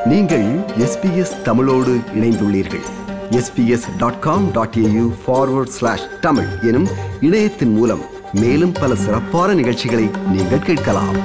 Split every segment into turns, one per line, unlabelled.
நீங்கள் எஸ்பிஎஸ் தமிழோடு இணைந்துள்ளீர்கள் SBS dot com dot AU forward slash Tamil எனும் இணையத்தின் மூலம் மேலும் பல சிறப்பான நிகழ்ச்சிகளை நீங்கள் கேட்கலாம்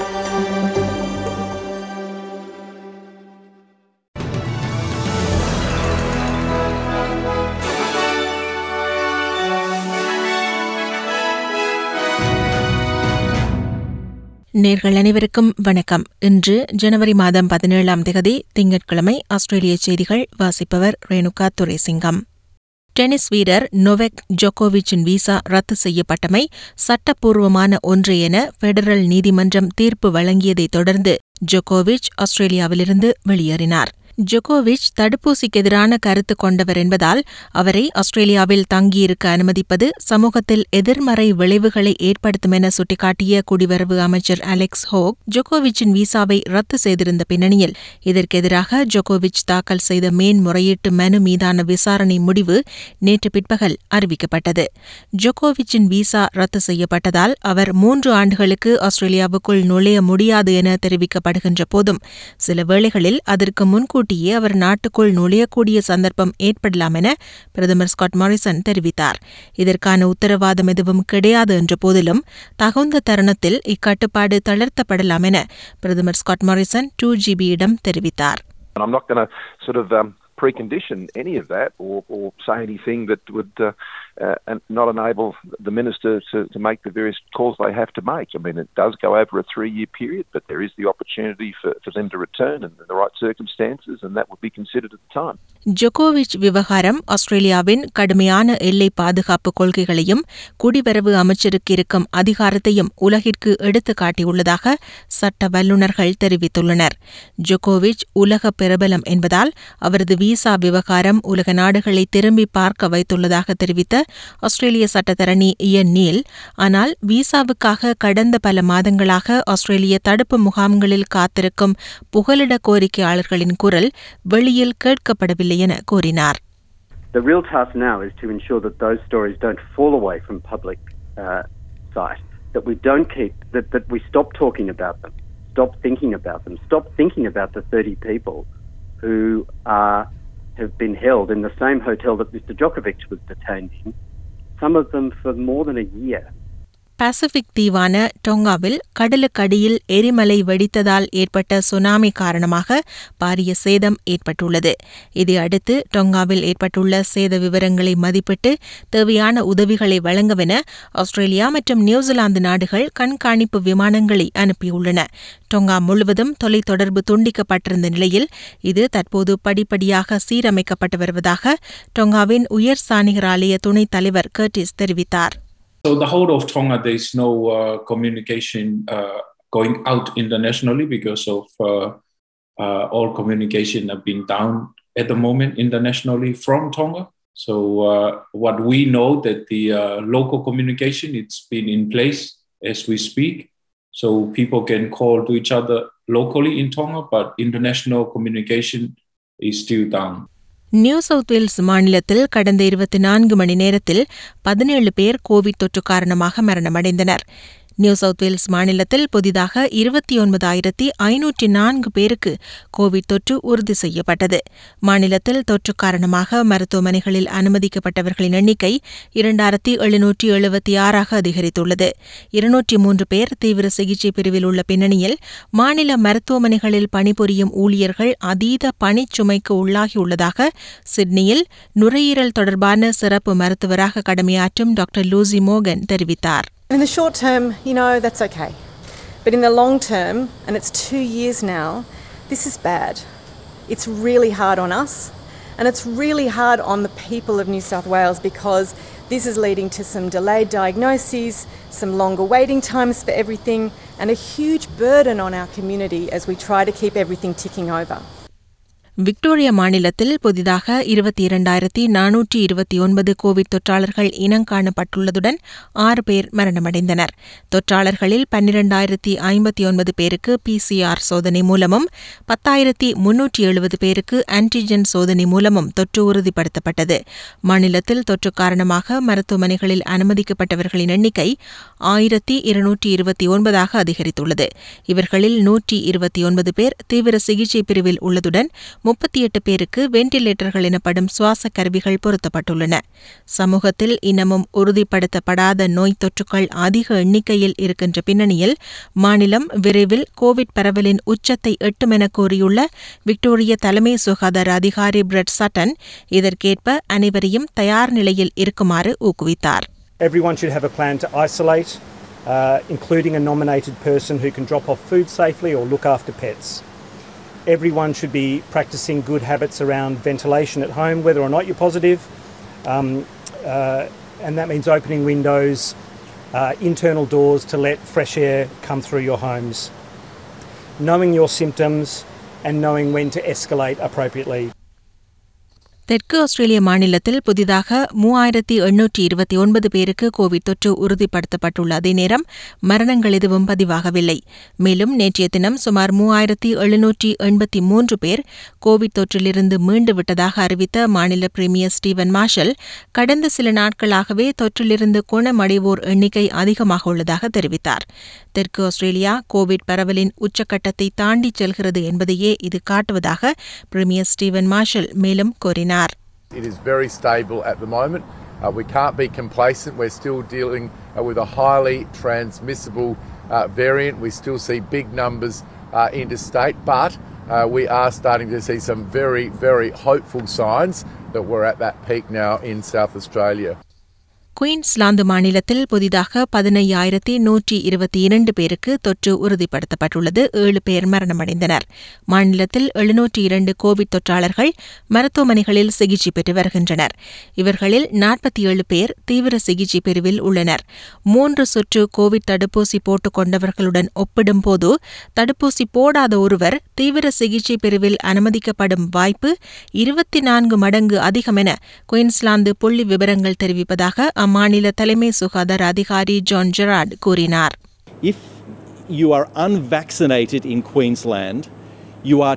நேர்கள் அனைவருக்கும் வணக்கம் இன்று ஜனவரி மாதம் பதினேழாம் திகதி திங்கட்கிழமை ஆஸ்திரேலிய செய்திகள் வாசிப்பவர் ரேணுகா துரைசிங்கம் டென்னிஸ் வீரர் நொவெக் ஜோகோவிச்சின் விசா ரத்து செய்யப்பட்டமை சட்டப்பூர்வமான ஒன்று என பெடரல் நீதிமன்றம் தீர்ப்பு வழங்கியதைத் தொடர்ந்து ஜோகோவிச் ஆஸ்திரேலியாவிலிருந்து வெளியேறினார் ஜொகோவிச் தடுப்பூசிக்கு எதிரான கருத்து கொண்டவர் என்பதால் அவரை ஆஸ்திரேலியாவில் தங்கியிருக்க அனுமதிப்பது சமூகத்தில் எதிர்மறை விளைவுகளை ஏற்படுத்தும் என சுட்டிக்காட்டிய குடிவரவு அமைச்சர் அலெக்ஸ் ஹோக் ஜொகோவிச்சின் விசாவை ரத்து செய்திருந்த பின்னணியில் இதற்கு எதிராக ஜொகோவிச் தாக்கல் செய்த மேன்முறையீட்டு மனு மீதான விசாரணை முடிவு நேற்று பிற்பகல் அறிவிக்கப்பட்டது ஜொகோவிச்சின் விசா ரத்து செய்யப்பட்டதால் அவர் மூன்று ஆண்டுகளுக்கு ஆஸ்திரேலியாவுக்குள் நுழைய முடியாது என தெரிவிக்கப்படுகின்ற போதும் சில வேளைகளில் அதற்கு முன்கூட்டியே அவர் நாட்டுக்குள் நுழையக்கூடிய சந்தர்ப்பம் ஏற்படலாம் என பிரதமர் ஸ்காட் மாரிசன் தெரிவித்தார் இதற்கான உத்தரவாதம் எதுவும் கிடையாது என்ற போதிலும் தகுந்த தருணத்தில் இக்கட்டுப்பாடு தளர்த்தப்படலாம் என பிரதமர் ஸ்காட் மாரிசன் டூ ஜிபியிடம் தெரிவித்தார்
And I'm not going to sort of um, precondition any of that or, or say anything that would uh, uh, and not enable the minister to, to make the various calls they have to make. I mean, it does go over a three-year period, but there is the opportunity for, for them to return in the right circumstances, and that would be considered at the time.
ஜொகோவிச் விவகாரம் ஆஸ்திரேலியாவின் கடுமையான எல்லை பாதுகாப்பு கொள்கைகளையும் குடிவரவு அமைச்சருக்கு இருக்கும் அதிகாரத்தையும் உலகிற்கு எடுத்துக் காட்டியுள்ளதாக சட்ட வல்லுநர்கள் தெரிவித்துள்ளனர் ஜொகோவிச் உலக பிரபலம் என்பதால் அவரது விசா விவகாரம் உலக நாடுகளை திரும்பி பார்க்க வைத்துள்ளதாக தெரிவித்த ஆஸ்திரேலிய சட்டத்தரணி இயன் நீல் ஆனால் விசாவுக்காக கடந்த பல மாதங்களாக ஆஸ்திரேலிய தடுப்பு முகாம்களில் காத்திருக்கும் புகலிட கோரிக்கையாளர்களின் குரல் வெளியில் கேட்கப்படவில்லை என கூறினார்
The real task now is to ensure that those stories don't fall away from public uh, sight, that we don't keep, that, that we stop talking about them, stop thinking about them, stop thinking about the 30 people who are, have been held in the same hotel that Mr. Djokovic was detained in, some of them for more than a year.
Pacific தீவான டொங்காவில் கடலுக்கடியில் எரிமலை வெடித்ததால் ஏற்பட்ட tsunami காரணமாக பாரிய சேதம் ஏற்பட்டுள்ளது இதையடுத்து டொங்காவில் ஏற்பட்டுள்ள சேத விவரங்களை மதிப்பிட்டு தேவையான உதவிகளை வழங்கவென ஆஸ்திரேலியா மற்றும் நியூசிலாந்து நாடுகள் கண்காணிப்பு விமானங்களை அனுப்பியுள்ளன டொங்கா முழுவதும் தொலைத்தொடர்பு துண்டிக்கப்பட்டிருந்த நிலையில் இது தற்போது படிப்படியாக சீரமைக்கப்பட்டு வருவதாக டொங்காவின் உயர் சாணிகர் ஆலய துணைத் தலைவர் கர்டிஸ் தெரிவித்தார்
So the whole of Tonga, there is no uh, communication uh, going out internationally because of uh, uh, all communication have been down at the moment internationally from Tonga. So uh, what we know that the uh, local communication it's been in place as we speak. So people can call to each other locally in Tonga, but international communication is still down.
New South Wales மாநிலத்தில் கடந்த இருபத்தி நான்கு மணி நேரத்தில் பதினேழு பேர் Covid தொற்று காரணமாக மரணமடைந்தனர் new South Wales மாநிலத்தில் புதிதாக இருபத்தி ஒன்பதாயிரத்தி ஐநூற்றி நான்கு பேருக்கு கோவிட் தொற்று உறுதி செய்யப்பட்டது மாநிலத்தில் தொற்று காரணமாக மருத்துவமனைகளில் அனுமதிக்கப்பட்டவர்களின் எண்ணிக்கை இரண்டாயிரத்தி எழுநூற்றி எழுபத்தி ஆறாக அதிகரித்துள்ளது இருநூற்றி மூன்று பேர் தீவிர சிகிச்சை பிரிவில் உள்ள பின்னணியில் மாநில மருத்துவமனைகளில் பணிபுரியும் ஊழியர்கள் அதீத பணிச்சுமைக்கு உள்ளாகியுள்ளதாக சிட்னியில் நுரையீரல் தொடர்பான சிறப்பு மருத்துவராக கடமையாற்றும் டாக்டர் லூசி மோகன் தெரிவித்தார்
In the short term, you know, that's okay. But in the long term, and it's two years now, this is bad. It's really hard on us, and it's really hard on the people of New South Wales because this is leading to some delayed diagnoses, some longer waiting times for everything, and a huge burden on our community as we try to keep everything ticking over.
Victoria மாநிலத்தில் புதிதாக இருபத்தி இரண்டாயிரத்தி நானூற்றி இருபத்தி ஒன்பது Covid தொற்றாளர்கள் இனங்காணப்பட்டுள்ளதுடன் ஆறு பேர் மரணமடைந்தனர் தொற்றாளர்களில் பன்னிரண்டாயிரத்தி ஐம்பத்தி ஒன்பது பேருக்கு பிசிஆர் சோதனை மூலமும் பத்தாயிரத்தி முன்னூற்றி எழுபது பேருக்கு ஆன்டிஜென் சோதனை மூலமும் தொற்று உறுதிப்படுத்தப்பட்டது மாநிலத்தில் தொற்று காரணமாக மருத்துவமனைகளில் அனுமதிக்கப்பட்டவர்களின் எண்ணிக்கை ஆயிரத்தி இருநூற்றி இருபத்தி ஒன்பதாக அதிகரித்துள்ளது இவர்களில் நூற்றி இருபத்தி ஒன்பது பேர் தீவிர சிகிச்சை பிரிவில் உள்ளதுடன் முப்பத்தி எட்டு பேருக்கு வெண்டிலேட்டர்கள் எனப்படும் சுவாச கருவிகள் பொருத்தப்பட்டுள்ளன சமூகத்தில் இன்னமும் உறுதிப்படுத்தப்படாத நோய் தொற்றுக்கள் அதிக எண்ணிக்கையில் இருக்கின்ற பின்னணியில் மாநிலம் விரைவில் கோவிட் பரவலின் உச்சத்தை எட்டும் என கூறியுள்ள விக்டோரிய தலைமை சுகாதார அதிகாரி பிரெட் சட்டன் இதற்கேற்ப அனைவரையும் தயார் நிலையில் இருக்குமாறு ஊக்குவித்தார்
Everyone should have a plan to isolate, uh, including a nominated person who can drop off food safely or look after pets. Everyone should be practicing good habits around ventilation at home, whether or not you're positive. Um, uh, and that means opening windows, uh, internal doors to let fresh air come through your homes. Knowing your symptoms and knowing when to escalate appropriately.
தெற்கு ஆஸ்திரேலிய மாநிலத்தில் புதிதாக மூவாயிரத்தி எண்ணூற்றி இருபத்தி ஒன்பது பேருக்கு Covid தொற்று உறுதிப்படுத்தப்பட்டுள்ள அதே நேரம் மரணங்கள் எதுவும் பதிவாகவில்லை மேலும் நேற்றைய தினம் சுமார் மூவாயிரத்தி எழுநூற்றி எண்பத்தி மூன்று பேர் கோவிட் தொற்றிலிருந்து மீண்டு விட்டதாக அறிவித்த மாநில பிரீமியர் ஸ்டீவன் மார்ஷல் கடந்த சில நாட்களாகவே தொற்றிலிருந்து குணமடைவோர் எண்ணிக்கை அதிகமாக உள்ளதாக தெரிவித்தார் தெற்கு ஆஸ்திரேலியா கோவிட் பரவலின் உச்சக்கட்டத்தை தாண்டிச் செல்கிறது என்பதையே இது காட்டுவதாக பிரீமியர் ஸ்டீவன் மார்ஷல் மேலும் கூறினார்
It is very stable at the moment. Uh, we can't be complacent. We're still dealing uh, with a highly transmissible uh, variant. We still see big numbers uh, interstate, but uh, we are starting to see some very, very hopeful signs that we're at that peak now in South Australia.
Queensland மாநிலத்தில் புதிதாக பதினையாயிரத்தி நூற்றி இருபத்தி இரண்டு பேருக்கு தொற்று உறுதிப்படுத்தப்பட்டுள்ளது ஏழு பேர் மரணமடைந்தனர் மாநிலத்தில் எழுநூற்றி இரண்டு கோவிட் தொற்றாளர்கள் மருத்துவமனைகளில் சிகிச்சை பெற்று வருகின்றனர் இவர்களில் நாற்பத்தி ஏழு பேர் தீவிர சிகிச்சை பிரிவில் உள்ளனர் மூன்று சுற்று கோவிட் தடுப்பூசி போட்டுக் கொண்டவர்களுடன் ஒப்பிடும்போது தடுப்பூசி போடாத ஒருவர் தீவிர சிகிச்சை பிரிவில் அனுமதிக்கப்படும் வாய்ப்பு இருபத்தி நான்கு மடங்கு அதிகம் என குயின்ஸ்லாந்து புள்ளி விவரங்கள் தெரிவிப்பதாக அம்மாநில தலைமை சுகாதார அதிகாரி ஜான் ஜெரார்ட் கூறினார்
If you are unvaccinated in Queensland, you are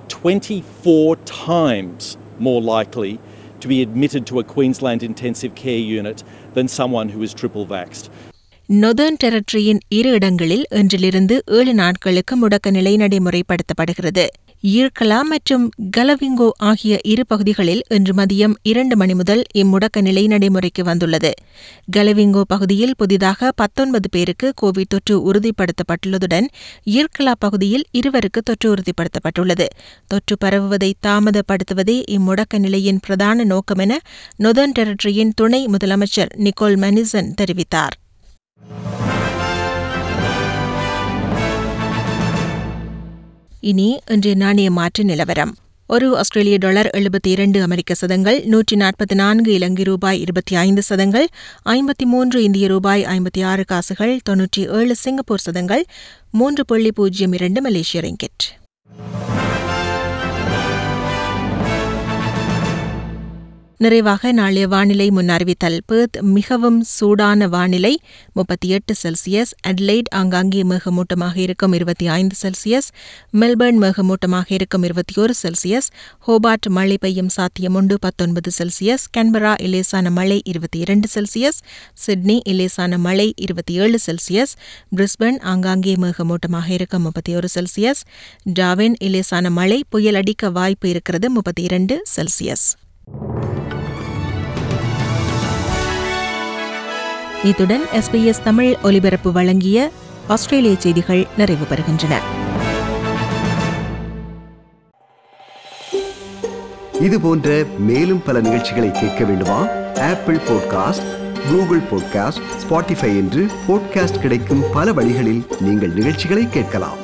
24 times more likely to be admitted to a Queensland intensive care unit than someone who is triple vaxxed.
Northern டெரிட்டரியின் இரு இடங்களில் இன்றிலிருந்து ஏழு நாட்களுக்கு முடக்க நிலை நடைமுறைப்படுத்தப்படுகிறது ஈர்கலா மற்றும் கலவிங்கோ ஆகிய இரு பகுதிகளில் இன்று மதியம் இரண்டு மணி முதல் இம்முடக்க நிலை நடைமுறைக்கு வந்துள்ளது கலவிங்கோ பகுதியில் புதிதாக பத்தொன்பது பேருக்கு கோவிட் தொற்று உறுதிப்படுத்தப்பட்டுள்ளதுடன் ஈர்கலா பகுதியில் இருவருக்கு தொற்று உறுதிப்படுத்தப்பட்டுள்ளது தொற்று பரவுவதை தாமதப்படுத்துவதே இம்முடக்க நிலையின் பிரதான நோக்கம் என நொதர்ன் டெரிட்டரியின் துணை முதலமைச்சர் நிக்கோல் மனிசன் தெரிவித்தார் இனி இன்றைய நாணய மாற்று நிலவரம் ஒரு ஆஸ்திரேலிய டாலர் எழுபத்தி இரண்டு அமெரிக்க சதங்கள் நூற்றி நாற்பத்தி நான்கு இலங்கை ரூபாய் இருபத்தி ஐந்து சதங்கள் ஐம்பத்தி மூன்று இந்திய ரூபாய் ஐம்பத்தி ஆறு காசுகள் தொன்னூற்றி ஏழு சிங்கப்பூர் சதங்கள் மூன்று புள்ளி பூஜ்ஜியம் இரண்டு மலேசிய ரிங்கெட் நிறைவாக நாளைய வானிலை முன்னறிவித்தல் பேர்த் மிகவும் சூடான வானிலை முப்பத்தி எட்டு செல்சியஸ் அட்லைட் ஆங்காங்கே மேகமூட்டமாக இருக்கும் இருபத்தி ஐந்து செல்சியஸ் மெல்பர்ன் மேகமூட்டமாக இருக்கும் இருபத்தி ஒரு செல்சியஸ் ஹோபார்ட் மழை பெய்யும் சாத்தியமுண்டு பத்தொன்பது செல்சியஸ் கேன்பரா இலேசான மழை இருபத்தி இரண்டு செல்சியஸ் சிட்னி இலேசான மழை இருபத்தி ஏழு செல்சியஸ் பிரிஸ்பன் ஆங்காங்கே மேகமூட்டமாக இருக்கும் முப்பத்தி ஒரு செல்சியஸ் டாவின் இலேசான மழை புயல் அடிக்க வாய்ப்பு இருக்கிறது முப்பத்தி இரண்டு செல்சியஸ் இத்துடன் எஸ்பிஎஸ் தமிழ் ஒலிபரப்பு வழங்கிய ஆஸ்திரேலிய செய்திகள் நிறைவு பெறுகின்றன
இது போன்ற மேலும் பல நிகழ்ச்சிகளை கேட்க வேண்டுமா Apple podcast Google podcast Spotify என்று பாட்காஸ்ட் கிடைக்கும் பல வழிகளில் நீங்கள் நிகழ்ச்சிகளை கேட்கலாம்